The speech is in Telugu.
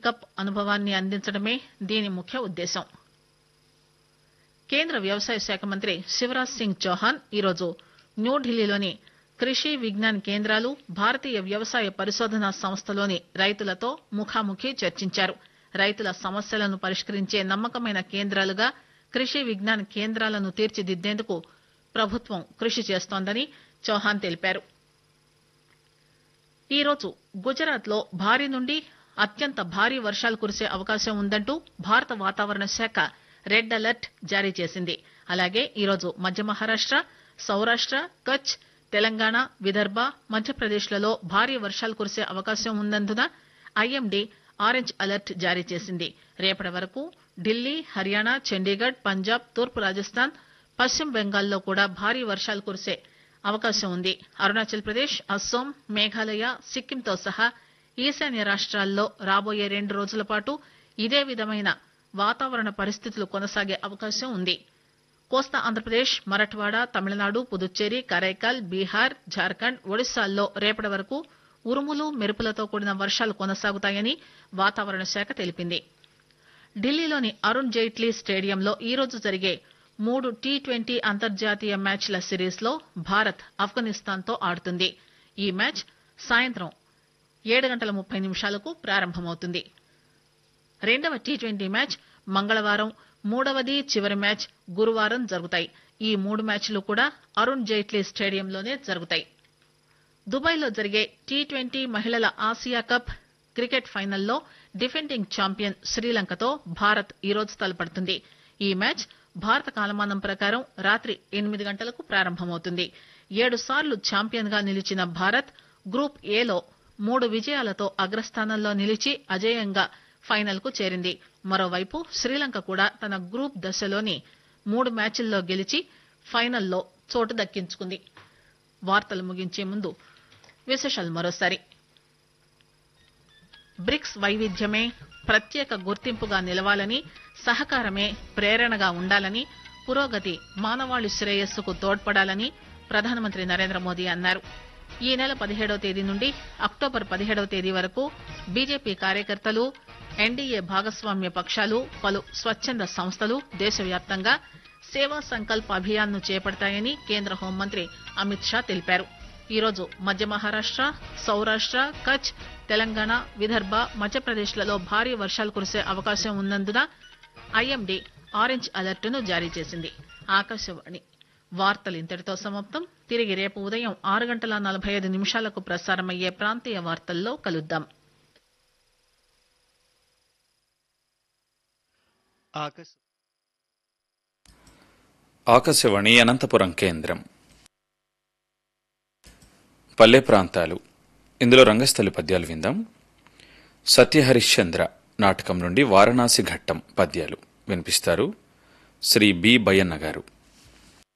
పికప్ అనుభవాన్ని అందించడమే దీని ముఖ్య ఉద్దేశం కేంద్ర వ్యవసాయ శాఖ మంత్రి శివరాజ్ సింగ్ చౌహాన్ ఈరోజు న్యూఢిల్లీలోని కృషి విజ్ఞాన్ కేంద్రాలు భారతీయ వ్యవసాయ పరిశోధనా సంస్థలోని రైతులతో ముఖాముఖి చర్చించారు రైతుల సమస్యలను పరిష్కరించే నమ్మకమైన కేంద్రాలుగా కృషి విజ్ఞాన్ కేంద్రాలను తీర్చిదిద్దేందుకు ప్రభుత్వం కృషి చేస్తోందని చౌహాన్ తెలిపారు ఈరోజు గుజరాత్ లో భారీ నుండి అత్యంత భారీ వర్షాలు కురిసే అవకాశం ఉందంటూ భారత వాతావరణ శాఖ రెడ్ అలర్ట్ జారీ చేసింది అలాగే ఈరోజు మధ్య మహారాష్ట సౌరాష్ట కచ్ తెలంగాణ విదర్భ మధ్యప్రదేశ్ లలో భారీ వర్షాలు కురిసే అవకాశం ఉన్నందున ఐఎండీ ఆరెంజ్ అలర్ట్ జారీ చేసింది రేపటి వరకు ఢిల్లీ హర్యానా చండీగఢ్ పంజాబ్ తూర్పు రాజస్థాన్ పశ్చిమ బెంగాల్లో కూడా భారీ వర్షాలు కురిసే అవకాశం ఉంది అరుణాచల్ ప్రదేశ్ అస్సోం మేఘాలయ సిక్కింతో సహా ఈశాన్య రాష్ట్రాల్లో రాబోయే రెండు రోజుల పాటు ఇదే విధమైన వాతావరణ పరిస్థితులు కొనసాగే అవకాశం ఉంది కోస్తా ఆంధ్రప్రదేశ్ మరఠ్వాడ తమిళనాడు పుదుచ్చేరి కరైకాల్ బీహార్ జార్ఖండ్ ఒడిశాల్లో రేపటి వరకు ఉరుములు మెరుపులతో కూడిన వర్షాలు కొనసాగుతాయని వాతావరణ శాఖ తెలిపింది ఢిల్లీలోని అరుణ్ జైట్లీ స్టేడియంలో ఈరోజు జరిగే మూడు టీ ట్వంటీ అంతర్జాతీయ మ్యాచ్ల సిరీస్ లో భారత్ ఆఫ్ఘనిస్తాన్ తో ఆడుతుంది ఈ మ్యాచ్ సాయంత్రం ఏడు గంటల ముప్పై నిమిషాలకు ప్రారంభమవుతుంది రెండవ టీ ట్వంటీ మ్యాచ్ మంగళవారం మూడవది చివరి మ్యాచ్ గురువారం జరుగుతాయి ఈ మూడు మ్యాచ్లు కూడా అరుణ్ జైట్లీ స్టేడియంలోనే జరుగుతాయి దుబాయ్ లో జరిగే టీ ట్వంటీ మహిళల ఆసియా కప్ క్రికెట్ ఫైనల్లో డిఫెండింగ్ ఛాంపియన్ శ్రీలంకతో భారత్ ఈరోజు తలపడుతుంది ఈ మ్యాచ్ భారత కాలమానం ప్రకారం రాత్రి ఎనిమిది గంటలకు ప్రారంభమవుతుంది ఏడు సార్లు ఛాంపియన్ గా నిలిచిన భారత్ గ్రూప్ ఏలో మూడు విజయాలతో అగ్రస్థానంలో నిలిచి అజేయంగా ఫైనల్ కు చేరింది మరోవైపు శ్రీలంక కూడా తన గ్రూప్ దశలోని మూడు మ్యాచ్ల్లో గెలిచి ఫైనల్లో చోటు దక్కించుకుంది వార్తలు ముగించే ముందు విశేషాలు మరోసారి బ్రిక్స్ వైవిధ్యమే ప్రత్యేక గుర్తింపుగా నిలవాలని సహకారమే ప్రేరణగా ఉండాలని పురోగతి మానవాళి శ్రేయస్సుకు తోడ్పడాలని ప్రధానమంత్రి నరేంద్ర మోదీ అన్నారు ఈ నెల పదిహేడవ తేదీ నుండి అక్టోబర్ పదిహేడవ తేదీ వరకు బీజేపీ కార్యకర్తలు ఎన్డీఏ భాగస్వామ్య పక్షాలు పలు స్వచ్చంద సంస్థలు దేశవ్యాప్తంగా సేవా సంకల్ప్ అభియాన్ ను చేపడతాయని కేంద్ర హోంమంత్రి అమిత్ షా తెలిపారు ఈరోజు మధ్య మహారాష్ట సౌరాష్ట కచ్ తెలంగాణ విదర్భ మధ్యప్రదేశ్ లలో భారీ వర్షాలు కురిసే అవకాశం ఉన్నందున ఐఎండీ ఆరెంజ్ అలర్ట్ ను జారీ చేసింది ఆకాశవాణి వార్తలు ఇంతటితో సమాప్తం తిరిగి రేపు ఉదయం ఆరు గంటల నలభై ఐదు నిమిషాలకు ప్రసారమయ్యే ప్రాంతీయ వార్తల్లో కలుద్దాం ఆకాశ ఆకాశవాణి అనంతపురం కేంద్రం పల్లె ప్రాంతాలు ఇందులో రంగస్థలి పద్యాలు విందాం సత్యహరిశ్చంద్ర నాటకం నుండి వారణాసి ఘట్టం పద్యాలు వినిపిస్తారు శ్రీ బి బయ్యన్న గారు